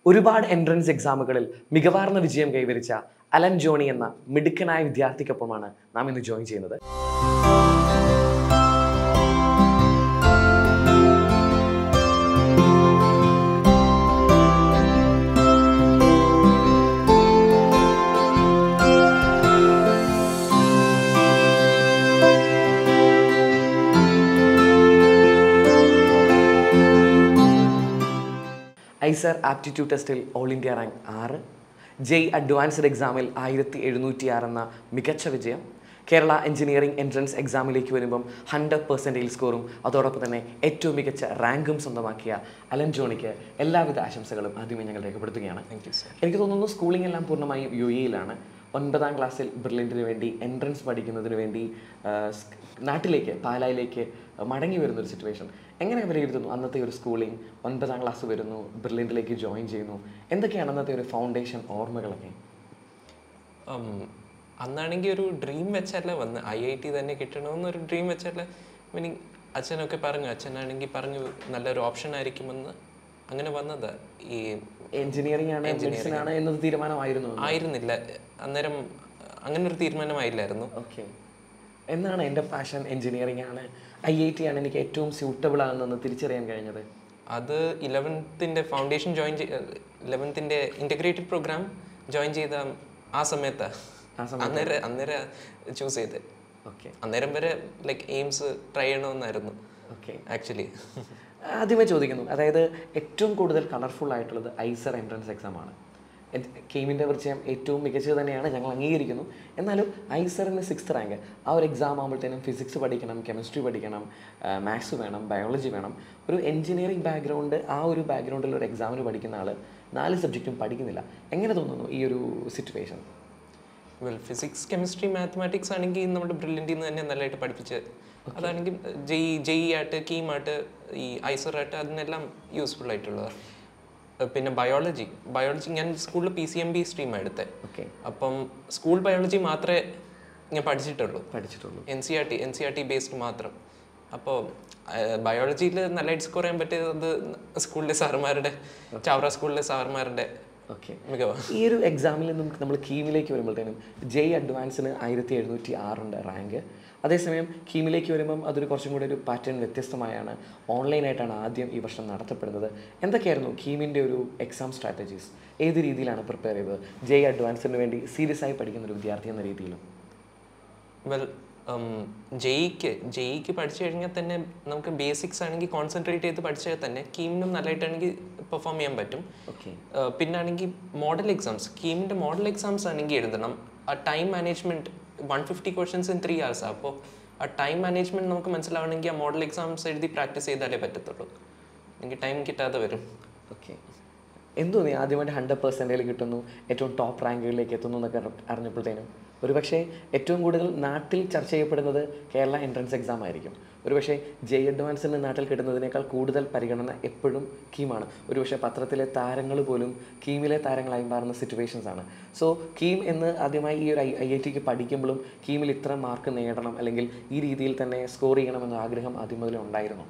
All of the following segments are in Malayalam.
ഒരുപാട് എൻട്രൻസ് എക്സാമുകളിൽ മികവാർന്ന വിജയം കൈവരിച്ച അലൻ ജോണി എന്ന മിടുക്കനായ വിദ്യാർത്ഥിക്കൊപ്പമാണ് നാം ഇന്ന് ജോയിൻ ചെയ്യുന്നത് ഐസർ ആപ്റ്റിറ്റ്യൂഡ് ടെസ്റ്റിൽ ഓൾ ഇന്ത്യ റാങ്ക് ആറ് ജെയ് അഡ്വാൻസ്ഡ് എക്സാമിൽ ആയിരത്തി എഴുന്നൂറ്റി ആറ് എന്ന മികച്ച വിജയം കേരള എഞ്ചിനീയറിംഗ് എൻട്രൻസ് എക്സാമിലേക്ക് വരുമ്പം ഹൺഡ്രഡ് പെർസെൻറ്റേജ് സ്കോറും അതോടൊപ്പം തന്നെ ഏറ്റവും മികച്ച റാങ്കും സ്വന്തമാക്കിയ അലൻ ജോണിക്ക് എല്ലാവിധ ആശംസകളും ആദ്യമേ ഞങ്ങൾ രേഖപ്പെടുത്തുകയാണ് എനിക്ക് തോന്നുന്നു സ്കൂളിംഗ് എല്ലാം പൂർണ്ണമായും യു എയിലാണ് ഒൻപതാം ക്ലാസ്സിൽ ബ്രില്യൻറ്റിന് വേണ്ടി എൻട്രൻസ് പഠിക്കുന്നതിന് വേണ്ടി ആ, സ്- നാട്ടിലേക്ക് പാലായിലേക്ക് മടങ്ങി വരുന്ന ഒരു സിറ്റുവേഷൻ എങ്ങനെ വിലയിരുത്തുന്നു അന്നത്തെ ഒരു സ്കൂളിംഗ് ഒൻപതാം ക്ലാസ് വരുന്നു ബ്രില്യൻറ്റിലേക്ക് ജോയിൻ ചെയ്യുന്നു എന്തൊക്കെയാണ് അന്നത്തെ ഒരു ഫൗണ്ടേഷൻ ഓർമ്മകളൊക്കെ ഉം, അന്നാണെങ്കിൽ ഒരു ഡ്രീം വെച്ചല്ല വന്ന് ഐ ഐ ടി തന്നെ കിട്ടണമെന്നൊരു ഡ്രീം വെച്ചല്ല മീനിങ് അച്ഛനൊക്കെ പറഞ്ഞു അച്ഛനാണെങ്കിൽ പറഞ്ഞു നല്ലൊരു ഓപ്ഷൻ ആയിരിക്കുമെന്ന് അങ്ങനെ വന്നത് ഈ എഞ്ചിനീയറിംഗ് ആണ് മെഡിസിൻ ആണ് എന്നത് തീരുമാനമായിരുന്നു ആയിരുന്നില്ല അന്നേരം അങ്ങനെ ഒരു തീരുമാനമായില്ലായിരുന്നു ഓക്കെ എന്നാണ് എൻ്റെ പാഷൻ എഞ്ചിനീയറിംഗ് ആണ് ഐ ഐ ടി ആണ് എനിക്ക് ഏറ്റവും സ്യൂട്ടബിൾ ആണെന്ന് തിരിച്ചറിയാൻ കഴിഞ്ഞത് അത് ഇലവൻത്തിൻ്റെ ഫൗണ്ടേഷൻ ജോയിൻ ഇലവൻത്തിൻ്റെ ഇൻ്റഗ്രേറ്റഡ് പ്രോഗ്രാം ജോയിൻ ചെയ്ത ആ സമയത്താണ് ആ അന്നേരം അന്നേരം ചൂസ് ചെയ്ത് ഓക്കെ അന്നേരം വരെ ലൈക്ക് എയിംസ് ട്രൈ ചെയ്യണമെന്നായിരുന്നു ഓക്കെ ആക്ച്വലി ആദ്യമേ ചോദിക്കുന്നു അതായത് ഏറ്റവും കൂടുതൽ കളർഫുൾ ആയിട്ടുള്ളത് ഐസർ എൻട്രൻസ് എക്സാം ആണ് കെയിമിൻ്റെ പരിചയം ഏറ്റവും മികച്ചത് തന്നെയാണ് ഞങ്ങൾ അംഗീകരിക്കുന്നു എന്നാലും ഐസറിന് സിക്സ്ത് റാങ്ക് ആ ഒരു എക്സാം ആകുമ്പോഴത്തേനും ഫിസിക്സ് പഠിക്കണം കെമിസ്ട്രി പഠിക്കണം മാത്സ് വേണം ബയോളജി വേണം ഒരു എഞ്ചിനീയറിംഗ് ബാക്ക്ഗ്രൗണ്ട് ആ ഒരു ബാക്ക്ഗ്രൗണ്ടിൽ ഒരു എക്സാമിന് പഠിക്കുന്ന ആൾ നാല് സബ്ജക്റ്റും പഠിക്കുന്നില്ല എങ്ങനെ തോന്നുന്നു ഈ ഒരു situation well physics chemistry mathematics ആണെങ്കിൽ നമ്മുടെ ബ്രില്യൻറ്റിൽ നിന്ന് തന്നെ നല്ലതായിട്ട് പഠിപ്പിച്ച് അതാണെങ്കിൽ ജെയ് ജെയ് ആയിട്ട് കീമായിട്ട് ഈ ഐസറായിട്ട് അതിനെല്ലാം യൂസ്ഫുൾ ആയിട്ടുള്ളതാണ് ഏഹ് പിന്നെ ബയോളജി ബയോളജി ഞാൻ സ്കൂളിൽ പി സി എം ബി സ്ട്രീമാണ് എടുത്തത് ഓക്കെ അപ്പം സ്കൂൾ ബയോളജി മാത്രമേ ഞാൻ പഠിച്ചിട്ടുള്ളൂ പഠിച്ചിട്ടുള്ളൂ N C R T N C R T based മാത്രം അപ്പോൾ ബയോളജിയിൽ നല്ലതായിട്ട് സ്കോർ ചെയ്യാൻ പറ്റിയത് സ്കൂളിലെ സാറുമാരുടെ ചാവറ സ്കൂളിലെ സാറുമാരുടെ ഓക്കെ മികവാണ് ഈ ഒരു എക്സാമിൽ നിന്നും നമ്മൾ കീമിലേക്ക് വരുമ്പോഴത്തേനും ജെയ് അഡ്വാൻസിന് ആയിരത്തി എഴുന്നൂറ്റി ആറുണ്ട് റാങ്ക് അതേസമയം കീമിലേക്ക് വരുമ്പം അതൊരു കുറച്ചും കൂടി ഒരു പാറ്റേൺ വ്യത്യസ്തമായാണ് ഓൺലൈനായിട്ടാണ് ആദ്യം ഈ വർഷം നടത്തപ്പെടുന്നത് എന്തൊക്കെയായിരുന്നു കീമിൻ്റെ ഒരു എക്സാം സ്ട്രാറ്റജീസ് ഏത് രീതിയിലാണ് പ്രിപ്പയർ ചെയ്തത് ജെയ് അഡ്വാൻസിന് വേണ്ടി സീരിയസ് ആയി പഠിക്കുന്ന ഒരു വിദ്യാർത്ഥി എന്ന രീതിയിലും വെൽ ജെയ്ക്ക് ജെയ്ക്ക് പഠിച്ചു കഴിഞ്ഞാൽ തന്നെ നമുക്ക് ബേസിക്സ് ആണെങ്കിൽ കോൺസെൻട്രേറ്റ് ചെയ്ത് പഠിച്ചാൽ തന്നെ കീമിനും നല്ലതായിട്ടാണെങ്കിൽ പെർഫോം ചെയ്യാൻ പറ്റും ഓക്കെ Uh, പിന്നെ ആണെങ്കിൽ മോഡൽ എക്സാംസ് കീമിൻ്റെ മോഡൽ എക്സാംസ് ആണെങ്കിൽ എഴുതണം ആ time management one fifty questions in three hours അപ്പോൾ ആ ടൈം മാനേജ്മെൻറ്റ് നമുക്ക് മനസ്സിലാവണമെങ്കിൽ ആ മോഡൽ എക്സാംസ് എഴുതി പ്രാക്ടീസ് ചെയ്താലേ പറ്റത്തുള്ളൂ എനിക്ക് ടൈം കിട്ടാതെ വരും ഓക്കെ എന്തോ നീ ആദ്യമായിട്ട് ഹൺഡ്രഡ് പെർസെൻറ്റേജിൽ കിട്ടുന്നു ഏറ്റവും ടോപ്പ് റാങ്കുകളിലേക്ക് എത്തുന്നു എന്നൊക്കെ അറി- അറിഞ്ഞപ്പോഴത്തേനും ഒരുപക്ഷെ ഏറ്റവും കൂടുതൽ നാട്ടിൽ ചർച്ച ചെയ്യപ്പെടുന്നത് കേരള എൻട്രൻസ് എക്സാം ആയിരിക്കും ഒരുപക്ഷെ ജെ അഡ്വാൻസിന് നാട്ടിൽ കിട്ടുന്നതിനേക്കാൾ കൂടുതൽ പരിഗണന എപ്പോഴും കീമാണ് ഒരുപക്ഷെ പത്രത്തിലെ താരങ്ങൾ പോലും കീമിലെ താരങ്ങളായി മാറുന്ന സിറ്റുവേഷൻസ് ആണ് സോ കീം എന്ന് ആദ്യമായി ഈ ഒരു ഐ ഐ ഐ ടിക്ക് പഠിക്കുമ്പോഴും കീമിൽ ഇത്ര മാർക്ക് നേടണം അല്ലെങ്കിൽ ഈ രീതിയിൽ തന്നെ സ്കോർ ചെയ്യണമെന്ന ആഗ്രഹം ആദ്യം മുതലേ ഉണ്ടായിരുന്നു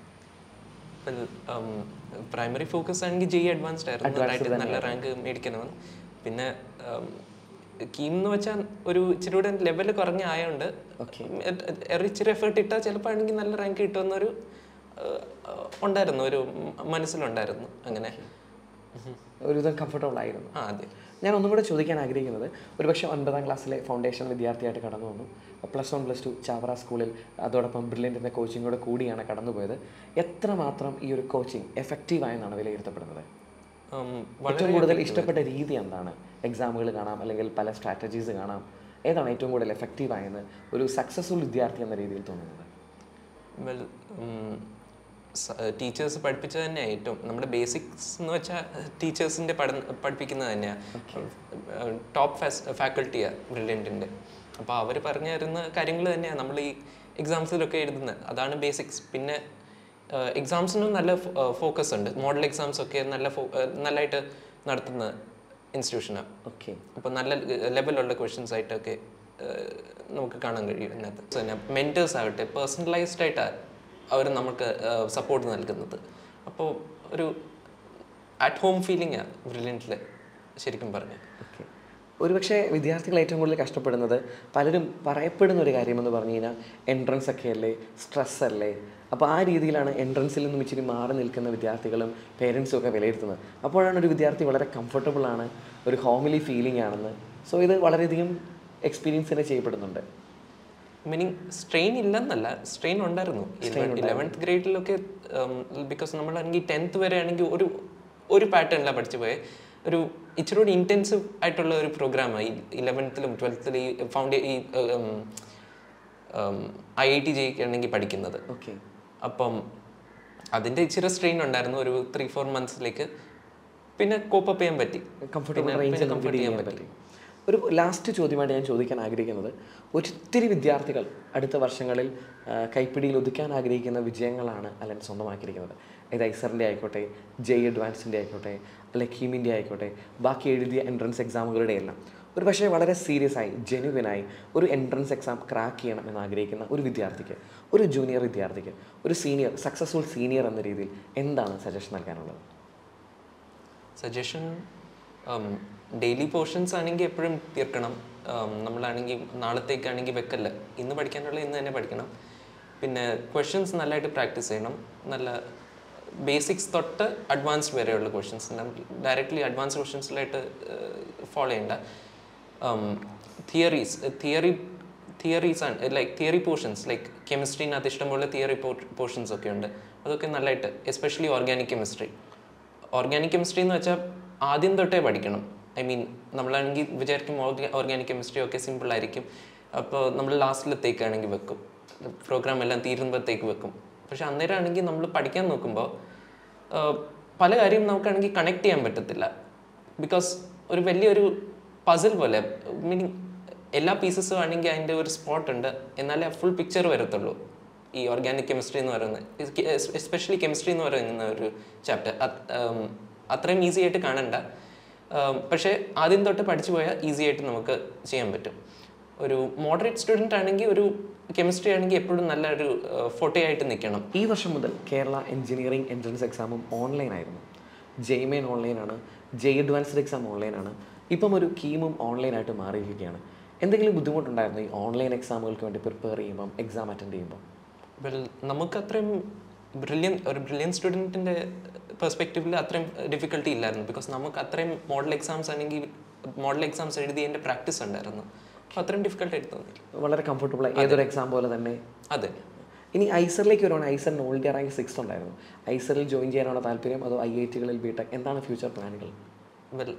പ്രൈമറി ഫോക്കസ് ആണെങ്കിൽ ജെയ് അഡ്വാൻസ്ഡ് ആയിരുന്നു നല്ലതായിട്ട് നല്ല റാങ്ക് മേടിക്കണമെന്ന് പിന്നെ കീം എന്ന് വെച്ചാൽ ഒരു ഇച്ചിരി കൂടെ ലെവൽ കുറഞ്ഞ ആയതുകൊണ്ട് ഓക്കെ എ- ഇച്ചിരി എഫേർട്ട് ഇട്ടാൽ ചിലപ്പോൾ ആണെങ്കിൽ നല്ല റാങ്ക് കിട്ടുമെന്നൊരു ഏഹ്, ഉണ്ടായിരുന്നു ഒരു മ- മനസ്സിലുണ്ടായിരുന്നു അങ്ങനെ ഒരുവിധം കംഫർട്ടബിൾ ആയിരുന്നു ആ അതെ ഞാൻ ഒന്നും കൂടെ ചോദിക്കാൻ ആഗ്രഹിക്കുന്നത് ഒരുപക്ഷെ ഒൻപതാം ക്ലാസ്സിലെ ഫൗണ്ടേഷൻ വിദ്യാർത്ഥിയായിട്ട് കടന്നു വന്നു plus one plus two Chavara സ്കൂളിൽ അതോടൊപ്പം ബ്രില്യൻറ്റിൻ്റെ കോച്ചിങ് കൂടെ കൂടിയാണ് കടന്നുപോയത് എത്രമാത്രം ഈ ഒരു കോച്ചിങ് എഫക്റ്റീവായെന്നാണ് വിലയിരുത്തപ്പെടുന്നത് ഉം, ഏറ്റവും കൂടുതൽ ഇഷ്ടപ്പെട്ട രീതി എന്താണ് എക്സാമുകൾ കാണാം അല്ലെങ്കിൽ പല സ്ട്രാറ്റജീസ് കാണാം ഏതാണ് ഏറ്റവും കൂടുതൽ എഫക്റ്റീവായെന്ന് ഒരു സക്സസ്ഫുൾ വിദ്യാർത്ഥി എന്ന രീതിയിൽ തോന്നുന്നത് വെൽ ടീച്ചേഴ്സ് പഠിപ്പിച്ചത് തന്നെയാണ് ഏറ്റവും നമ്മുടെ ബേസിക്സ് എന്ന് വെച്ചാൽ ടീച്ചേഴ്സിൻ്റെ പഠ പഠിപ്പിക്കുന്നത് തന്നെയാണ് ടോപ്പ് ഫാക്കൾട്ടിയാണ് ബ്രില്യൻറ്റിൻ്റെ അപ്പോൾ അവർ പറഞ്ഞു തരുന്ന കാര്യങ്ങൾ തന്നെയാണ് നമ്മൾ ഈ എക്സാംസിലൊക്കെ എഴുതുന്നത് അതാണ് ബേസിക്സ് പിന്നെ എക്സാംസിനും നല്ല ഫോക്കസ് ഉണ്ട് മോഡൽ എക്സാംസ് ഒക്കെ നല്ല fo- ഏഹ്, നല്ലതായിട്ട് നടത്തുന്ന ഇൻസ്റ്റിറ്റ്യൂഷനാണ് ഓക്കെ അപ്പോൾ നല്ല ലെവലുള്ള ക്വസ്റ്റ്യൻസ് ആയിട്ടൊക്കെ ഏഹ്, നമുക്ക് കാണാൻ കഴിയും ഇതിനകത്ത് പിന്നെ മെൻറ്റേഴ്സ് ആകട്ടെ പേഴ്സണലൈസ്ഡ് ആയിട്ടാണ് അവർ നമുക്ക് സപ്പോർട്ട് നൽകുന്നത് അപ്പോൾ ഒരു അറ്റ് ഹോം ഫീലിംഗ് ബ്രില്യൻറ്റിൽ ശരിക്കും പറഞ്ഞു ഓക്കെ ഒരുപക്ഷെ വിദ്യാർത്ഥികൾ ഏറ്റവും കൂടുതൽ കഷ്ടപ്പെടുന്നത് പലരും പറയപ്പെടുന്ന ഒരു കാര്യമെന്ന് പറഞ്ഞു കഴിഞ്ഞാൽ എൻട്രൻസ് ഒക്കെ അല്ലേ സ്ട്രെസ് അല്ലേ അപ്പോൾ ആ രീതിയിലാണ് എൻട്രൻസിൽ നിന്നും ഇച്ചിരി മാറി നിൽക്കുന്ന വിദ്യാർത്ഥികളും പേരൻസും ഒക്കെ വിലയിരുത്തുന്നത് അപ്പോഴാണ് ഒരു വിദ്യാർത്ഥി വളരെ കംഫർട്ടബിൾ ആണ് ഒരു ഹോമിലി ഫീലിംഗ് ആണെന്ന് സോ ഇത് വളരെയധികം എക്സ്പീരിയൻസ് തന്നെ ചെയ്യപ്പെടുന്നുണ്ട് മീനിങ് സ്ട്രെയിൻ ഇല്ലെന്നല്ല സ്ട്രെയിൻ ഉണ്ടായിരുന്നു ഇലവൻത്ത് ഗ്രേഡിലൊക്കെ ബിക്കോസ് നമ്മളാണെങ്കിൽ ടെൻത്ത് വരെ ആണെങ്കിൽ ഒരു ഒരു പാറ്റേണിലാണ് പഠിച്ചു പോയത് ഒരു ഇച്ചിരി കൂടി ഇൻറ്റൻസീവ് ആയിട്ടുള്ള ഒരു പ്രോഗ്രാമായി ഇലവൻത്തിലും ട്വൽത്തിലും ഈ ഫൗണ്ടേ ഈ ഐ ഐ ടി ജയിക്കുകയാണെങ്കിൽ പഠിക്കുന്നത് ഓക്കെ അപ്പം അതിൻ്റെ ഇച്ചിരി സ്ട്രെയിൻ ഉണ്ടായിരുന്നു ഒരു ത്രീ ഫോർ മന്ത്സിലേക്ക് പിന്നെ കോപ്പപ്പ് ചെയ്യാൻ പറ്റി കംഫർട്ടബിൾ പിന്നെ- റേഞ്ചിൽ പിന്നെ നമുക്ക് comfort ഡീൽ ചെയ്യാൻ പറ്റി ഒരു ലാസ്റ്റ് ചോദ്യമായിട്ട് ഞാൻ ചോദിക്കാൻ ആഗ്രഹിക്കുന്നത് ഒത്തിരി വിദ്യാർത്ഥികൾ അടുത്ത വർഷങ്ങളിൽ ആ, കൈപ്പിടിയിൽ ഒതുക്കാൻ ആഗ്രഹിക്കുന്ന വിജയങ്ങളാണ് അലൻ സ്വന്തമാക്കിയിരിക്കുന്നത് ഇത് ഐസറിൻ്റെ ആയിക്കോട്ടെ ജെ അഡ്വാൻസിൻ്റെ ആയിക്കോട്ടെ അല്ലെ കീമിൻ്റെ ആയിക്കോട്ടെ ബാക്കി എഴുതിയ എൻട്രൻസ് എക്സാമുകളുടെ എല്ലാം ഒരു പക്ഷേ വളരെ സീരിയസ് ആയി ജെനുവിനായി ഒരു എൻട്രൻസ് എക്സാം ക്രാക്ക് ചെയ്യണം എന്ന് ആഗ്രഹിക്കുന്ന ഒരു വിദ്യാർത്ഥിക്ക് ഒരു ജൂനിയർ വിദ്യാർത്ഥിക്ക് ഒരു സീനിയർ സക്സസ്ഫുൾ സീനിയർ എന്ന രീതിയിൽ എന്താണ് സജഷൻ നൽകാനുള്ളത് സജഷൻ ഡെയിലി പോർഷൻസ് ആണെങ്കിൽ എപ്പോഴും തീർക്കണം Um, നമ്മളാണെങ്കിൽ നാളത്തേക്കാണെങ്കിൽ വെക്കല്ല ഇന്ന് പഠിക്കാനുള്ള ഇന്ന് തന്നെ പഠിക്കണം പിന്നെ ക്വസ്റ്റ്യൻസ് നല്ലതായിട്ട് പ്രാക്ടീസ് ചെയ്യണം നല്ല ബേസിക്സ് തൊട്ട് അഡ്വാൻസ്ഡ് വരെയുള്ള ക്വസ്റ്റ്യൻസ് ഡയറക്റ്റ്ലി അഡ്വാൻസ് ക്വസ്റ്റ്യൻസിലായിട്ട് ഫോളോ ചെയ്യണ്ട തിയറീസ് തിയറി തിയറീസ് ആണ് ലൈക്ക് തിയറി പോർഷൻസ് ലൈക്ക് കെമിസ്ട്രീനകത്ത് ഇഷ്ടംപോലെ തിയറി പോർഷൻസ് ഒക്കെ ഉണ്ട് അതൊക്കെ നല്ലതായിട്ട് especially organic chemistry organic chemistry എന്ന് വെച്ചാൽ ആദ്യം തൊട്ടേ പഠിക്കണം ഐ മീൻ നമ്മളാണെങ്കിൽ വിചാരിക്കും ഓർഗാനിക് കെമിസ്ട്രി ഒക്കെ സിമ്പിൾ ആയിരിക്കും അപ്പോൾ നമ്മൾ ലാസ്റ്റിലത്തേക്കാണെങ്കിൽ വെക്കും പ്രോഗ്രാം എല്ലാം തീരുമ്പോഴത്തേക്ക് വെക്കും പക്ഷെ അന്നേരം ആണെങ്കിൽ നമ്മൾ പഠിക്കാൻ നോക്കുമ്പോൾ പല കാര്യം നമുക്കാണെങ്കിൽ കണക്ട് ചെയ്യാൻ പറ്റത്തില്ല ബിക്കോസ് ഒരു വലിയൊരു പസിൽ പോലെ മീനിങ് എല്ലാ പീസസും ആണെങ്കിൽ അതിൻ്റെ ഒരു സ്പോട്ട് ഉണ്ട് എന്നാലേ ഫുൾ പിക്ചർ വരത്തുള്ളൂ ഈ ഓർഗാനിക് കെമിസ്ട്രി എന്ന് പറയുന്നത് എസ്പെഷ്യലി കെമിസ്ട്രി എന്ന് പറയുന്ന ഒരു ചാപ്റ്റർ അത്രയും ഈസി ആയിട്ട് കാണണ്ട ഉം, പക്ഷേ ആദ്യം തൊട്ട് പഠിച്ചു പോയാൽ ഈസി ആയിട്ട് നമുക്ക് ചെയ്യാൻ പറ്റും ഒരു മോഡറേറ്റ് സ്റ്റുഡൻ്റ് ആണെങ്കിൽ ഒരു കെമിസ്ട്രി ആണെങ്കിൽ എപ്പോഴും നല്ലൊരു ഫോട്ടോ ആയിട്ട് നിൽക്കണം ഈ വർഷം മുതൽ കേരള എഞ്ചിനീയറിംഗ് എൻട്രൻസ് എക്സാമും ഓൺലൈൻ ആയിരുന്നു ജെയ്മെയിൻ ഓൺലൈനാണ് ജെ അഡ്വാൻസ്ഡ് എക്സാം ഓൺലൈനാണ് ഇപ്പം ഒരു കീമും ഓൺലൈനായിട്ട് മാറിയിരിക്കുകയാണ് എന്തെങ്കിലും ബുദ്ധിമുട്ടുണ്ടായിരുന്നു ഈ ഓൺലൈൻ എക്സാമുകൾക്ക് വേണ്ടി പ്രിപ്പയർ ചെയ്യുമ്പം എക്സാം അറ്റൻഡ് ചെയ്യുമ്പോൾ വെൽ നമുക്ക് അത്രയും ബ്രില്യൻ ഒരു ബ്രില്യൻ സ്റ്റുഡൻറ്റിൻ്റെ പെർസ്പെക്റ്റീവിൽ അത്രയും ഡിഫിക്കൽട്ടി ഇല്ലായിരുന്നു ബിക്കോസ് നമുക്ക് അത്രയും മോഡൽ എക്സാംസ് ആണെങ്കിൽ മോഡൽ എക്സാംസ് എഴുതിയതിൻ്റെ പ്രാക്ടീസ് ഉണ്ടായിരുന്നു അപ്പോൾ അത്രയും ഡിഫിക്കൽട്ട് ആയിട്ട് തോന്നിയില്ല വളരെ കംഫർട്ടബിൾ ഏതൊരു എക്സാം പോലെ തന്നെ അതെ ഇനി ഐസറിലേക്ക് വരുവാണ് ഐസറിന് ഓൾ ഇന്ത്യ റാങ്ക് സിക്സ് ഉണ്ടായിരുന്നു ഐസറിൽ ജോയിൻ ചെയ്യാനാണോ താല്പര്യം അതോ ഐ ഐ ടികളിൽ ബിടെക് എന്താണ് ഫ്യൂച്ചർ പ്ലാനുകൾ well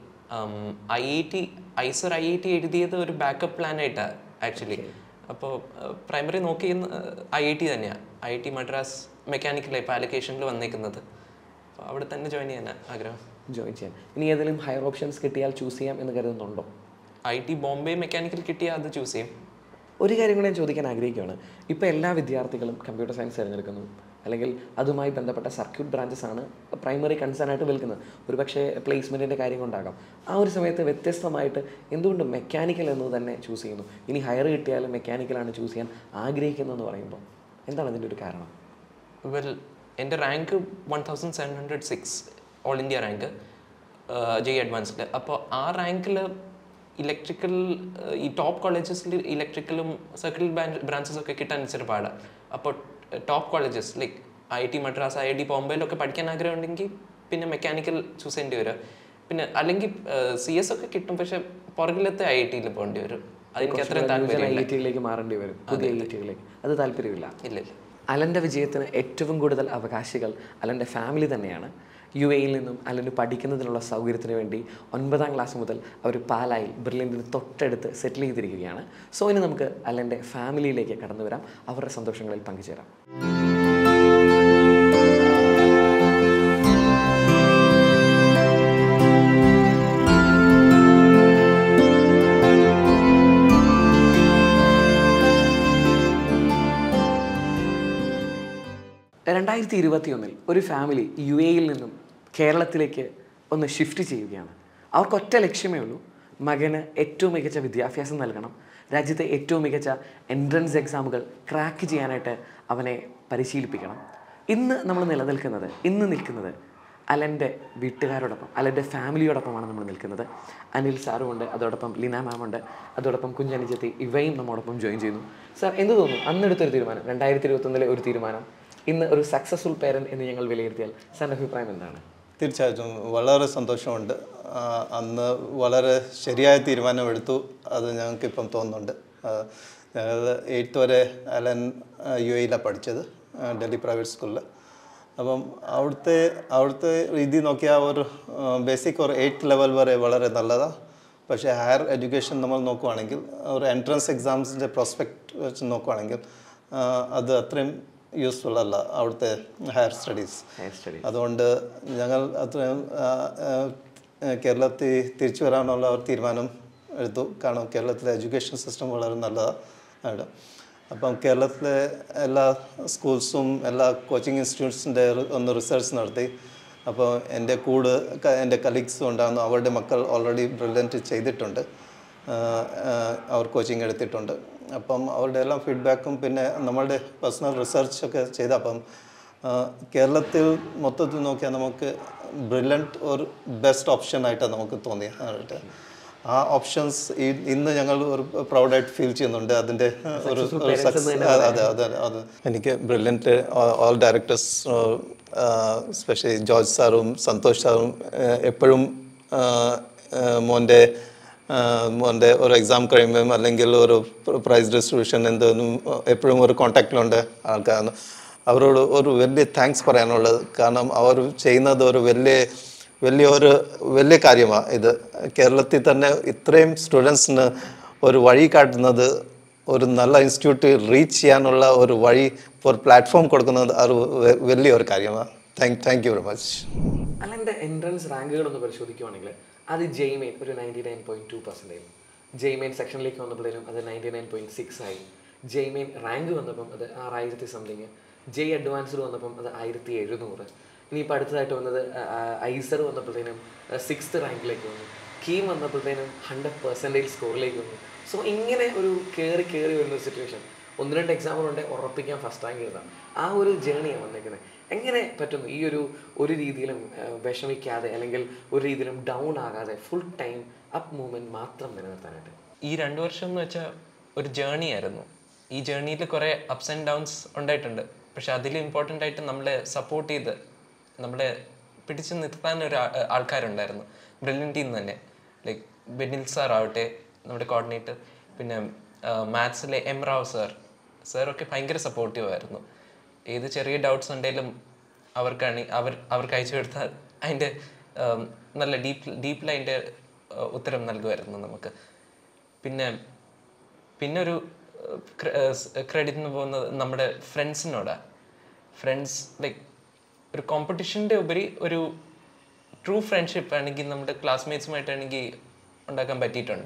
I I T IISER I I T എഴുതിയത് ഒരു ബാക്കപ്പ് പ്ലാൻ ആയിട്ടാണ് ആക്ച്വലി അപ്പോൾ പ്രൈമറി നോക്കി ഐ ഐ ടി തന്നെയാണ് I I T Madras mechanical ഇപ്പോൾ അലൊക്കേഷനിൽ വന്നേക്കുന്നത് അപ്പോൾ അവിടെ തന്നെ ജോയിൻ ചെയ്യാനാണ് ആഗ്രഹം ജോയിൻ ചെയ്യാൻ ഇനി ഏതെങ്കിലും ഹയർ ഓപ്ഷൻസ് കിട്ടിയാൽ ചൂസ് ചെയ്യാം എന്ന് കരുതുന്നുണ്ടോ ഐ ടി ബോംബെ മെക്കാനിക്കൽ കിട്ടിയാൽ അത് ചൂസ് ചെയ്യും ഒരു കാര്യം കൂടെ ഞാൻ ചോദിക്കാൻ ആഗ്രഹിക്കുകയാണ് ഇപ്പോൾ എല്ലാ വിദ്യാർത്ഥികളും കമ്പ്യൂട്ടർ സയൻസ് തിരഞ്ഞെടുക്കുന്നു അല്ലെങ്കിൽ അതുമായി ബന്ധപ്പെട്ട സർക്യൂട്ട് ബ്രാഞ്ചസ് ആണ് പ്രൈമറി കൺസേൺ ആയിട്ട് വിൽക്കുന്നത് ഒരു പക്ഷേ പ്ലേസ്മെൻറ്റിൻ്റെ കാര്യം കൊണ്ടാകാം ആ ഒരു സമയത്ത് വ്യത്യസ്തമായിട്ട് എന്തുകൊണ്ട് മെക്കാനിക്കൽ എന്ന് തന്നെ ചൂസ് ചെയ്യുന്നു ഇനി ഹയർ കിട്ടിയാലും മെക്കാനിക്കലാണ് ചൂസ് ചെയ്യാൻ ആഗ്രഹിക്കുന്നതെന്ന് പറയുമ്പോൾ എന്താണ് അതിൻ്റെ ഒരു കാരണം വെൽ എൻ്റെ rank one thousand seven hundred six all India rank JEE advanced അപ്പോൾ ആ റാങ്കിൽ ഇലക്ട്രിക്കൽ ഈ ടോപ്പ് കോളേജസിൽ ഇലക്ട്രിക്കലും സർക്കിൾ ബ്രാഞ്ചസ് ഒക്കെ കിട്ടാൻ ഇച്ചിരി പാടാണ് അപ്പോൾ top colleges like I T Madras I I T ബോംബെയിലൊക്കെ പഠിക്കാൻ ആഗ്രഹം ഉണ്ടെങ്കിൽ പിന്നെ മെക്കാനിക്കൽ ചൂസ് ചെയ്യേണ്ടി വരും പിന്നെ അല്ലെങ്കിൽ സി എസ് ഒക്കെ കിട്ടും പക്ഷെ പുറകിലത്തെ ഐ ഐ ടിയിൽ പോകേണ്ടി വരും അതെനിക്ക് അത്രയും ഐ താല്പര്യമില്ല ഐ ടിയിലേക്ക് മാറേണ്ടി വരും പുതിയ ഐ ഐ ടിയിലേക്ക് അത് താല്പര്യമില്ല ഇല്ല ഇല്ല അലൻ്റെ വിജയത്തിന് ഏറ്റവും കൂടുതൽ അവകാശികൾ അലൻ്റെ ഫാമിലി തന്നെയാണ് യു എയിൽ നിന്നും അലന് പഠിക്കുന്നതിനുള്ള സൗകര്യത്തിന് വേണ്ടി ഒൻപതാം ക്ലാസ് മുതൽ അവർ പാലായിൽ ബ്രില്യൻറ്റിന് തൊട്ടടുത്ത് സെറ്റിൽ ചെയ്തിരിക്കുകയാണ് സോ ഇനി നമുക്ക് അലൻ്റെ ഫാമിലിയിലേക്ക് കടന്നു വരാം അവരുടെ സന്തോഷങ്ങളിൽ പങ്കുചേരാം രണ്ടായിരത്തി ഇരുപത്തിയൊന്നിൽ ഒരു ഫാമിലി യു എയിൽ നിന്നും കേരളത്തിലേക്ക് ഒന്ന് ഷിഫ്റ്റ് ചെയ്യുകയാണ് അവർക്ക് ഒറ്റ ലക്ഷ്യമേ ഉള്ളൂ മകന് ഏറ്റവും മികച്ച വിദ്യാഭ്യാസം നൽകണം രാജ്യത്തെ ഏറ്റവും മികച്ച എൻട്രൻസ് എക്സാമുകൾ ക്രാക്ക് ചെയ്യാനായിട്ട് അവനെ പരിശീലിപ്പിക്കണം ഇന്ന് നമ്മൾ നിലനിൽക്കുന്നത് ഇന്ന് നിൽക്കുന്നത് അലൻ്റെ വീട്ടുകാരോടൊപ്പം അലൻ്റെ ഫാമിലിയോടൊപ്പമാണ് നമ്മൾ നിൽക്കുന്നത് അനിൽ സാറും ഉണ്ട് അതോടൊപ്പം ലിന മാം ഉണ്ട് അതോടൊപ്പം കുഞ്ഞനിച്ചെത്തി ഇവയും നമ്മോടൊപ്പം ജോയിൻ ചെയ്യുന്നു സാർ എന്ത് തോന്നുന്നു അന്നെടുത്തൊരു തീരുമാനം രണ്ടായിരത്തി ഇരുപത്തൊന്നിലെ ഒരു തീരുമാനം ഇന്ന് ഒരു സക്സസ്ഫുൾ പേരൻ എന്ന് ഞങ്ങൾ വിലയിരുത്തിയാൽ സാറിൻ്റെ അഭിപ്രായം എന്താണ് തീർച്ചയായിട്ടും വളരെ സന്തോഷമുണ്ട് ആ, അന്ന് വളരെ ശരിയായ തീരുമാനമെടുത്തു അത് ഞങ്ങൾക്കിപ്പം തോന്നുന്നുണ്ട് ഞങ്ങൾ എയ്ത്ത് വരെ അലൻ യു എയിലാണ് പഠിച്ചത് ആ, ഡൽഹി പ്രൈവറ്റ് സ്കൂളിൽ അപ്പം അവിടുത്തെ അവിടുത്തെ രീതി നോക്കിയാൽ ഒരു ബേസിക് ഒരു എയ്ത്ത് ലെവൽ വരെ വളരെ നല്ലതാണ് പക്ഷേ ഹയർ എഡ്യൂക്കേഷൻ നമ്മൾ നോക്കുവാണെങ്കിൽ ഒരു എൻട്രൻസ് എക്സാംസിൻ്റെ പ്രോസ്പെക്റ്റ് വെച്ച് നോക്കുവാണെങ്കിൽ ആ, അത് അത്രയും യൂസ്ഫുൾ അല്ല അവിടുത്തെ ഹയർ സ്റ്റഡീസ് ഹയർ സ്റ്റഡി അതുകൊണ്ട് ഞങ്ങൾ അത്രയും ആ, ആ, കേരളത്തിൽ തിരിച്ചു വരാനുള്ള ഒരു തീരുമാനം എടുത്തു കാരണം കേരളത്തിലെ എഡ്യൂക്കേഷൻ സിസ്റ്റം വളരെ നല്ലതാണ് അപ്പം കേരളത്തിലെ എല്ലാ സ്കൂൾസും എല്ലാ കോച്ചിങ് ഇൻസ്റ്റിറ്റ്യൂട്ട്സിൻ്റെ ഒന്ന് റിസർച്ച് നടത്തി അപ്പോൾ എൻ്റെ കൂടെ ക- എൻ്റെ കലീഗ്സും ഉണ്ടാകുന്നു അവരുടെ മക്കൾ ഓൾറെഡി ബ്രില്യൻറ്റ് ചെയ്തിട്ടുണ്ട് ആ, ആ, അവർ കോച്ചിങ് എടുത്തിട്ടുണ്ട് അപ്പം അവരുടെ എല്ലാം ഫീഡ്ബാക്കും പിന്നെ നമ്മളുടെ പേഴ്സണൽ റിസർച്ചൊക്കെ ചെയ്തപ്പം ആ, കേരളത്തിൽ മൊത്തത്തിൽ നോക്കിയാൽ നമുക്ക് ബ്രില്യൻറ്റ് ഒരു ബെസ്റ്റ് ഓപ്ഷൻ ആയിട്ടാണ് നമുക്ക് തോന്നിയത് ആ ഓപ്ഷൻസ് ഇന്ന് ഞങ്ങൾ ഒരു പ്രൗഡായിട്ട് ഫീൽ ചെയ്യുന്നുണ്ട് അതിൻ്റെ ഒരു ഒരു സക്സസ് അതെ അതെ അതെ എനിക്ക് Brilliant all directors specially George സാറും സന്തോഷ് സാറും ആ, എപ്പോഴും ആ, ആ, മോൻ്റെ ആ, മോൻ്റെ ഒരു എക്സാം കഴിയുമ്പം അല്ലെങ്കിൽ ഒരു പ്രൈസ് ഡിസ്ട്രിബ്യൂഷൻ എന്തെങ്കിലും എപ്പോഴും ഒരു കോണ്ടാക്റ്റിലുണ്ട് ആൾക്കാരാണ് അവരോട് ഒരു വലിയ താങ്ക്സ് പറയാനുള്ളത് കാരണം അവർ ചെയ്യുന്നത് ഒരു വലിയ വലിയ ഒരു വലിയ കാര്യമാണ് ഇത് കേരളത്തിൽ തന്നെ ഇത്രയും സ്റ്റുഡൻസിന് ഒരു വഴി കാട്ടുന്നത് ഒരു നല്ല ഇൻസ്റ്റിറ്റ്യൂട്ട് റീച്ച് ചെയ്യാനുള്ള ഒരു വഴി ഒരു പ്ലാറ്റ്ഫോം കൊടുക്കുന്നത് അത് വ- വലിയൊരു കാര്യമാണ് thank thank you very much അലൻ്റെ എൻട്രൻസ് റാങ്കുകളൊന്ന് പരിശോധിക്കുവാണെങ്കിൽ അത് ജെയ്മെയിൻ ഒരു ninety nine point two percentage JEE Main സെക്ഷനിലേക്ക് വന്നപ്പോഴത്തേനും അത് നയൻറ്റി നയൻ പോയിന്റ് സിക്സ് ആയി ജെയ്മെയിൻ റാങ്ക് വന്നപ്പം അത് ആറായിരത്തി സംതിങ് ജെയ് അഡ്വാൻസ്ഡ് വന്നപ്പം അത് ആയിരത്തി എഴുന്നൂറ് ഇനിയിപ്പോൾ അടുത്തതായിട്ട് വന്നത് ഐസർ വന്നപ്പോഴത്തേനും സിക്സ്ത് റാങ്കിലേക്ക് വന്നു കീം വന്നപ്പോഴത്തേനും ഹൺഡ്രഡ് പെർസെൻറ്റേജ് സ്കോറിലേക്ക് വന്നു സോ ഇങ്ങനെ ഒരു കയറി കയറി വരുന്ന ഒരു സിറ്റുവേഷൻ ഒന്ന് രണ്ട് എക്സാമ്പിളുണ്ട് ഉറപ്പിക്കാൻ ഫസ്റ്റ് റാങ്ക് എഴുതാം ആ ഒരു ജേണിയാണ് വന്നേക്കുന്നത് എങ്ങനെ പറ്റുന്നു ഈ ഒരു ഒരു രീതിയിലും ആ, വിഷമിക്കാതെ അല്ലെങ്കിൽ ഒരു രീതിയിലും ഡൗൺ ആകാതെ ഫുൾ ടൈം അപ്പ് മൂവ്മെന്റ് മാത്രം നിലനിർത്താനായിട്ട് ഈ രണ്ട് വർഷം എന്ന് വെച്ചാൽ ഒരു ജേർണി ആയിരുന്നു ഈ ജേർണിയിൽ കുറേ അപ്സ് ആൻഡ് ഡൗൺസ് ഉണ്ടായിട്ടുണ്ട് പക്ഷെ അതിൽ ഇമ്പോർട്ടൻ്റ് ആയിട്ട് നമ്മളെ സപ്പോർട്ട് ചെയ്ത് നമ്മളെ പിടിച്ചു നിർത്താൻ ഒരു ആ- ആൾക്കാരുണ്ടായിരുന്നു ബ്രില്യൻ ടീം തന്നെ ലൈക്ക് ബെനിൽ സാർ ആവട്ടെ നമ്മുടെ കോർഡിനേറ്റർ പിന്നെ മാത്സിലെ എം റാവ് സാർ സാറൊക്കെ ഭയങ്കര സപ്പോർട്ടീവ് ആയിരുന്നു ഏത് ചെറിയ ഡൗട്ട്സ് ഉണ്ടെങ്കിലും അവർക്കാണ് അവർ അവർക്ക് അയച്ചു കൊടുത്താൽ അതിൻ്റെ ഉം, നല്ല ഡീപ്പ് ഡീപ്പിൽ അതിൻ്റെ ഉം, ഉത്തരം നൽകുമായിരുന്നു നമുക്ക് പിന്നെ പിന്നെ ഒരു ക്രെഡിറ്റ് എന്ന് പോകുന്നത് നമ്മുടെ ഫ്രണ്ട്സിനോടാണ് ഫ്രണ്ട്സ് ലൈക്ക് ഒരു കോമ്പറ്റീഷൻ്റെ ഉപരി ഒരു ട്രൂ ഫ്രണ്ട്ഷിപ്പ് ആണെങ്കിൽ നമ്മുടെ ക്ലാസ്മേറ്റ്സുമായിട്ടാണെങ്കിൽ ഉണ്ടാക്കാൻ പറ്റിയിട്ടുണ്ട്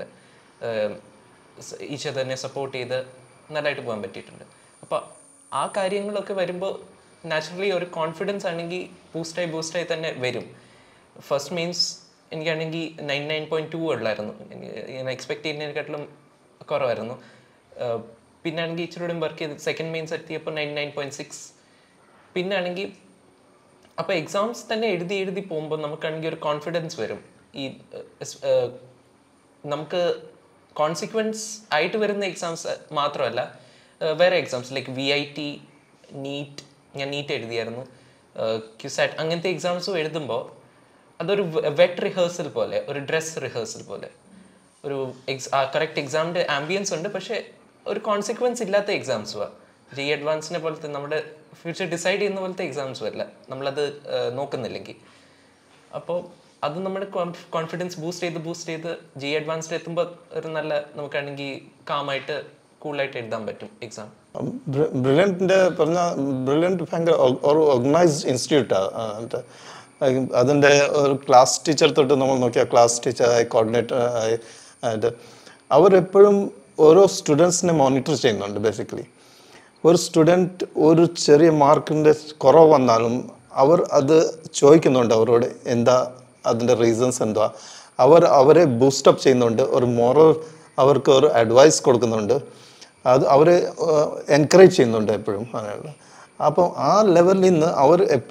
ഈച്ച തന്നെ സപ്പോർട്ട് ചെയ്ത് നല്ലതായിട്ട് പോകാൻ പറ്റിയിട്ടുണ്ട് അപ്പോൾ ആ കാര്യങ്ങളൊക്കെ വരുമ്പോൾ നാച്ചുറലി ഒരു കോൺഫിഡൻസ് ആണെങ്കിൽ ബൂസ്റ്റായി ബൂസ്റ്റായി തന്നെ വരും ഫസ്റ്റ് മീൻസ് എനിക്കാണെങ്കിൽ നയൻ നയൻ പോയിൻറ്റ് ടു ഉള്ളായിരുന്നു എനിക്ക് ഞാൻ എക്സ്പെക്ട് ചെയ്യുന്നതിനെക്കാട്ടിലും കുറവായിരുന്നു ഏഹ് പിന്നെ ആണെങ്കിൽ ഇച്ചിരി കൂടെ വർക്ക് ചെയ്ത് സെക്കൻഡ് മെയിൻസ് എത്തിയപ്പോൾ നയൻ നയൻ പോയിൻറ്റ് സിക്സ് പിന്നെ ആണെങ്കിൽ അപ്പോൾ എക്സാംസ് തന്നെ എഴുതി എഴുതി പോകുമ്പോൾ നമുക്കാണെങ്കിൽ ഒരു കോൺഫിഡൻസ് വരും ഈ ഏഹ്, സ്- ഏഹ്, നമുക്ക് കോൺസിക്വൻസ് ആയിട്ട് വരുന്ന എക്സാംസ് മാത്രമല്ല ഏഹ്, വേറെ exams like V I T NEET ഞാൻ നീറ്റ് എഴുതിയായിരുന്നു ക്യുസാറ്റ് അങ്ങനത്തെ എക്സാംസും എഴുതുമ്പോൾ അതൊരു വെറ്റ് റിഹേഴ്സൽ പോലെ ഒരു ഡ്രസ് റിഹേഴ്സൽ പോലെ ഒരു എക്സ് കറക്റ്റ് എക്സാമിൻ്റെ ആംബിയൻസ് ഉണ്ട് പക്ഷേ ഒരു കോൺസിക്വൻസ് ഇല്ലാത്ത എക്സാംസുമാണ് ജി അഡ്വാൻസിനെ പോലത്തെ നമ്മുടെ ഫ്യൂച്ചർ ഡിസൈഡ് ചെയ്യുന്ന പോലത്തെ എക്സാംസും അല്ല നമ്മളത് ആ, നോക്കുന്നില്ലെങ്കിൽ അപ്പോൾ അത് നമ്മുടെ കോൺഫിഡൻസ് ബൂസ്റ്റ് ചെയ്ത് ബൂസ്റ്റ് ചെയ്ത് ജി അഡ്വാൻസ്ഡ് എത്തുമ്പോൾ ഒരു നല്ല നമുക്കാണെങ്കിൽ കാമായിട്ട് കൂളായിട്ട് എഴുതാൻ പറ്റും എക്സാം ബ്രില്യൻറ്റിൻ്റെ പറഞ്ഞ ബ്രില്യൻറ്റ് ഭയങ്കര ഓ- ഒരു ഓർഗനൈസ്ഡ് ഇൻസ്റ്റിറ്റ്യൂട്ടാണ് അതിൻ്റെ ഒരു ക്ലാസ് ടീച്ചർ തൊട്ട് നമ്മൾ നോക്കിയാൽ ക്ലാസ് ടീച്ചർ ആയി കോർഡിനേറ്റർ ആയി ആയിട്ട് അവരെപ്പോഴും ഓരോ സ്റ്റുഡൻസിനെ മോണിറ്റർ ചെയ്യുന്നുണ്ട് ബേസിക്കലി ഒരു സ്റ്റുഡൻറ്റ് ഒരു ചെറിയ മാർക്കിൻ്റെ കുറവ് വന്നാലും അവർ അത് ചോദിക്കുന്നുണ്ട് അവരോട് എന്താ അതിൻ്റെ റീസൺസ് എന്താ അവർ അവരെ ബൂസ്റ്റപ്പ് ചെയ്യുന്നുണ്ട് ഒരു മോറൽ അവർക്ക് ഒരു അഡ്വൈസ് കൊടുക്കുന്നുണ്ട് അത് അവരെ എൻകറേജ് ചെയ്യുന്നുണ്ട് എപ്പോഴും അങ്ങനെയുള്ള അപ്പോൾ ആ ലെവലിൽ നിന്ന് അവർ എപ്പോഴും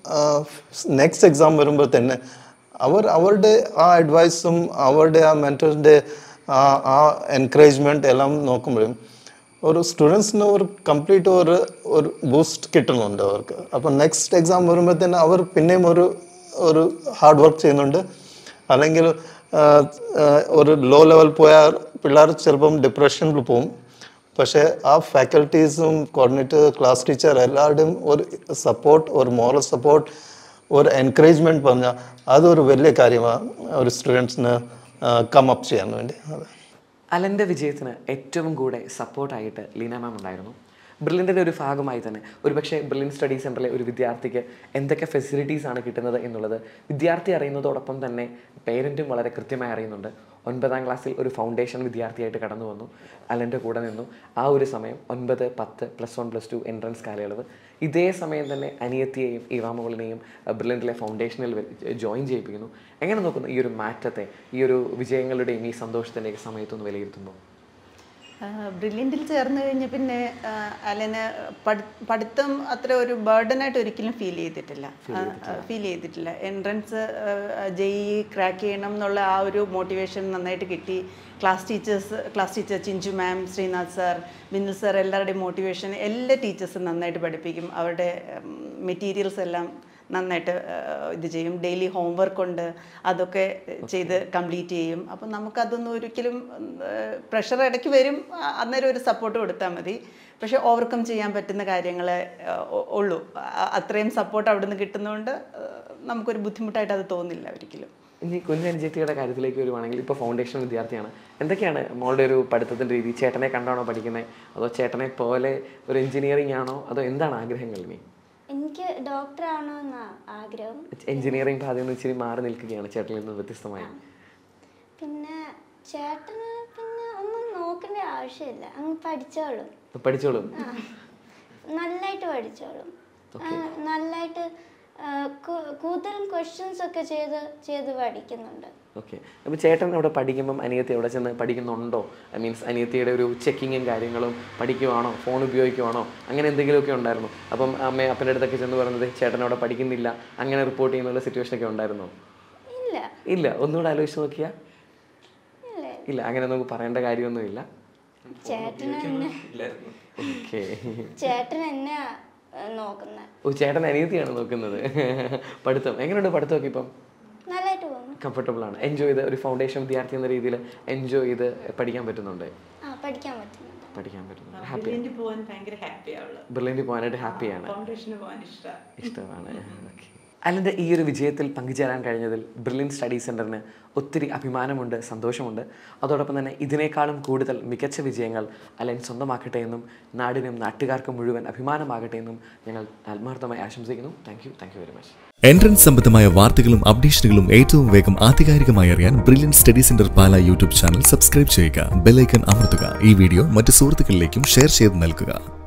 നെക്സ്റ്റ് എക്സാം വരുമ്പോൾ തന്നെ അവർ അവരുടെ ആ അഡ്വൈസും അവരുടെ ആ മെൻറ്ററിൻ്റെ ആ ആ എൻകറേജ്മെൻറ്റ് എല്ലാം നോക്കുമ്പോഴും ഒരു സ്റ്റുഡൻസിന് ഒരു കംപ്ലീറ്റ് ഒരു ഒരു ബൂസ്റ്റ് കിട്ടുന്നുണ്ട് അവർക്ക് അപ്പോൾ നെക്സ്റ്റ് എക്സാം വരുമ്പോൾ തന്നെ അവർ പിന്നെയും ഒരു ഒരു ഹാർഡ് വർക്ക് ചെയ്യുന്നുണ്ട് അല്ലെങ്കിൽ ആ, ആ, ഒരു ലോ ലെവൽ പോയാൽ പിള്ളേർ ചിലപ്പം ഡിപ്രഷനിൽ പോകും പക്ഷേ ആ ഫാക്കൽറ്റീസും കോർഡിനേറ്റർ ക്ലാസ് ടീച്ചർ എല്ലാവരുടെയും ഒരു സപ്പോർട്ട് ഒരു മോറൽ സപ്പോർട്ട് ഒരു എൻകറേജ്മെൻറ്റ് പറഞ്ഞാൽ അതൊരു വലിയ കാര്യമാണ് ഒരു സ്റ്റുഡൻസിന് കം അപ്പ് ചെയ്യാൻ വേണ്ടി അതെ അലൻ്റെ വിജയത്തിന് ഏറ്റവും കൂടെ സപ്പോർട്ടായിട്ട് ലീന മാം ഉണ്ടായിരുന്നു ബ്രില്ലിൻ്റെ ഒരു ഭാഗമായി തന്നെ ഒരുപക്ഷെ ബ്രില്യൻ സ്റ്റഡി സെൻറ്ററിലെ ഒരു വിദ്യാർത്ഥിക്ക് എന്തൊക്കെ ഫെസിലിറ്റീസ് ആണ് കിട്ടുന്നത് എന്നുള്ളത് വിദ്യാർത്ഥി അറിയുന്നതോടൊപ്പം തന്നെ പേരൻറ്റും വളരെ കൃത്യമായി അറിയുന്നുണ്ട് ഒൻപതാം ക്ലാസ്സിൽ ഒരു ഫൗണ്ടേഷൻ വിദ്യാർത്ഥിയായിട്ട് കടന്നു വന്നു അലൻ്റെ കൂടെ നിന്നു ആ ഒരു സമയം ഒൻപത് പത്ത് plus one plus two entrance കാലയളവ് ഇതേ സമയം തന്നെ അനിയത്തിയെയും ഇവാമോളിനെയും ബ്രില്യൻറ്റിലെ ഫൗണ്ടേഷനിൽ ജോയിൻ ചെയ്യിപ്പിക്കുന്നു എങ്ങനെ നോക്കുന്നു ഈ ഒരു മാറ്റത്തെ ഈ ഒരു വിജയങ്ങളുടെയും ഈ സന്തോഷത്തിൻ്റെയൊക്കെ സമയത്തൊന്ന് വിലയിരുത്തുമ്പോൾ ബ്രില്യൻറ്റിൽ ചേർന്ന് കഴിഞ്ഞ് പിന്നെ ആ, അലന് പഠി- പഠിത്തം അത്ര ഒരു ബർഡനായിട്ട് ഒരിക്കലും ഫീൽ ചെയ്തിട്ടില്ല ഫീൽ ചെയ്തിട്ടില്ല എൻട്രൻസ് ജെഇ ക്രാക്ക് ചെയ്യണം എന്നുള്ള ആ ഒരു മോട്ടിവേഷൻ നന്നായിട്ട് കിട്ടി class teachers class teacher Chinchu ma'am Sreenath sir Binil sir എല്ലാവരുടെയും മോട്ടിവേഷൻ എല്ലാ ടീച്ചേഴ്സും നന്നായിട്ട് പഠിപ്പിക്കും അവരുടെ മെറ്റീരിയൽസ് എല്ലാം നന്നായിട്ട് ആ, ഇത് ചെയ്യും ഡെയിലി ഹോംവർക്ക് ഉണ്ട് അതൊക്കെ ചെയ്ത് കംപ്ലീറ്റ് ചെയ്യും അപ്പം നമുക്കതൊന്നും ഒരിക്കലും പ്രഷർ ഇടയ്ക്ക് വരും ആ, അന്നേരം ഒരു സപ്പോർട്ട് കൊടുത്താൽ മതി പക്ഷേ ഓവർകം ചെയ്യാൻ പറ്റുന്ന കാര്യങ്ങൾ ഉള്ളൂ ആ, അത്രയും സപ്പോർട്ട് അവിടെ നിന്ന് കിട്ടുന്നതുകൊണ്ട് ആ, നമുക്കൊരു ബുദ്ധിമുട്ടായിട്ട് അത് തോന്നില്ല ഒരിക്കലും ഇനി കുഞ്ഞനുജത്തിയുടെ കാര്യത്തിലേക്ക് വരുവാണെങ്കിൽ ഇപ്പോൾ ഫൗണ്ടേഷൻ വിദ്യാർത്ഥിയാണ് എന്തൊക്കെയാണ് മോളുടെ ഒരു പഠിത്തത്തിൻ്റെ രീതി ചേട്ടനെ കണ്ടാണോ പഠിക്കുന്നത് അതോ ചേട്ടനെ പോലെ ഒരു എഞ്ചിനീയറിംഗ് ആണോ അതോ എന്താണ് ആഗ്രഹങ്ങൾ ഇനി എനിക്ക് ഡോക്ടർ ആവണമെന്നാ ആഗ്രഹം എഞ്ചിനീയറിംഗ് പാതയിൽ നിന്ന് ഇച്ചിരി മാറി നിൽക്കുകയാണ് ചേട്ടനിൽ നിന്ന് വ്യത്യസ്തമായി പിന്നെ ചേട്ടന് പിന്നെ ഒന്നും നോക്കേണ്ട ആവശ്യമില്ല അങ്ങ് പഠിച്ചോളും പഠിച്ചോളും ആ നന്നായിട്ട് പഠിച്ചോളും ആ, നന്നായിട്ട് ആ, കു- കൂടുതലും ക്വസ്റ്റ്യൻസ് ഒക്കെ ചെയ്ത് ചെയ്ത് പഠിക്കുന്നുണ്ട് ഓക്കെ അപ്പോൾ ചേട്ടൻ അവിടെ പഠിക്കുമ്പം അനിയത്തി അവിടെ ചെന്ന് പഠിക്കുന്നുണ്ടോ ഐ മീൻസ് അനിയത്തിയുടെ ഒരു ചെക്കിങ്ങും കാര്യങ്ങളും പഠിക്കുവാണോ ഫോൺ ഉപയോഗിക്കുവാണോ അങ്ങനെ എന്തെങ്കിലുമൊക്കെ ഉണ്ടായിരുന്നു അപ്പം അമ്മ അപ്പൻ്റെ അടുത്തൊക്കെ ചെന്ന് പറഞ്ഞത് ചേട്ടൻ അവിടെ പഠിക്കുന്നില്ല അങ്ങനെ റിപ്പോർട്ട് ചെയ്യുന്നുള്ള സിറ്റുവേഷനൊക്കെ ഉണ്ടായിരുന്നോ ഇല്ല ഇല്ല ഒന്നുകൂടെ ആലോചിച്ച് നോക്കിയാൽ ഇല്ല ഇല്ല അങ്ങനെ നമുക്ക് പറയേണ്ട കാര്യമൊന്നുമില്ല ചേട്ടൻ എന്നെ ഓക്കെ ചേട്ടൻ എന്നെ നോക്കുന്നത് ഓ ചേട്ടൻ അനിയത്തിയാണ് നോക്കുന്നത് പഠിത്തം എങ്ങനെയുണ്ട് പഠിത്തമൊക്കെ ഇപ്പം നല്ലതായിട്ട് പോകുന്നു കംഫർട്ടബിൾ ആണ് എൻജോയ് ചെയ്ത് ഒരു ഫൗണ്ടേഷൻ വിദ്യാർത്ഥി എന്ന രീതിയിൽ എൻജോയ് ചെയ്ത് പഠിക്കാൻ പറ്റുന്നുണ്ട് ആ പഠിക്കാൻ പറ്റുന്നുണ്ട് പഠിക്കാൻ പറ്റുന്നുണ്ട് ഹാപ്പി ബ്രില്യൻറ്റ് പോകാൻ ഭയങ്കര ഹാപ്പിയാണ് ബ്രില്യൻറ്റ് പോകാനായിട്ട് ഹാപ്പിയാണ് ഫൗണ്ടേഷന് പോകാൻ ഇഷ്ടമാണ് ഇഷ്ടമാണ് ഓക്കെ അലൻ്റെ ഈ ഒരു വിജയത്തിൽ പങ്കുചേരാൻ കഴിഞ്ഞതിൽ ബ്രില്യൻ സ്റ്റഡി സെൻറ്ററിന് ഒത്തിരി അഭിമാനമുണ്ട് സന്തോഷമുണ്ട് അതോടൊപ്പം തന്നെ ഇതിനേക്കാളും കൂടുതൽ മികച്ച വിജയങ്ങൾ അലൻ സ്വന്തമാക്കട്ടെ എന്നും നാടിനും നാട്ടുകാർക്കും മുഴുവൻ അഭിമാനമാകട്ടെ എന്നും ഞങ്ങൾ ആത്മാർത്ഥമായി ആശംസിക്കുന്നു thank you thank you very much entrance സംബന്ധമായ വാർത്തകളും അപ്ഡേഷനുകളും ഏറ്റവും വേഗം ആധികാരികമായി അറിയാൻ Brilliant study centre Pala YouTube channel subscribe ചെയ്യുക ബെല്ലൈക്കൺ അമർത്തുക ഈ വീഡിയോ മറ്റ് സുഹൃത്തുക്കളിലേക്കും ഷെയർ ചെയ്ത് നൽകുക